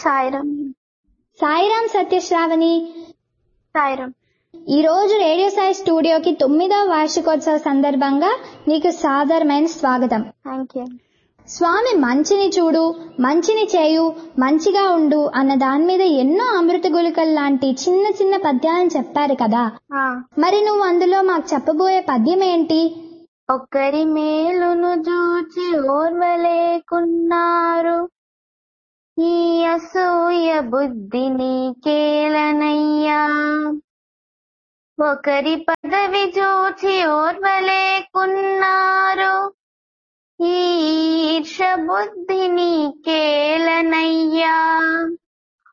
సాయిరం సాయిరాం సత్యశ్రావణి సాయిరం ఈ రోజు రేడియో సాయి స్టూడియోకి తొమ్మిదవ వార్షికోత్సవ సందర్భంగా నీకు సాదరమైన స్వాగతం థ్యాంక్ యూ స్వామి మంచిని చూడు మంచిని చేయు మంచిగా ఉండు అన్న దాని మీద ఎన్నో అమృత గుళికలు లాంటి చిన్న చిన్న పద్యాలను చెప్పారు కదా మరి నువ్వు అందులో మాకు చెప్పబోయే పద్యం ఏంటి ఒకరి మేలును చూచి ఓర్వలేకున్నారు ఈ అసూయ బుద్ధిని కేలనయ్యా ఒకరి పదవి చూచి ఓర్వలేకున్నారు ఈ ఈర్ష బుద్ధిని కేలనయ్యా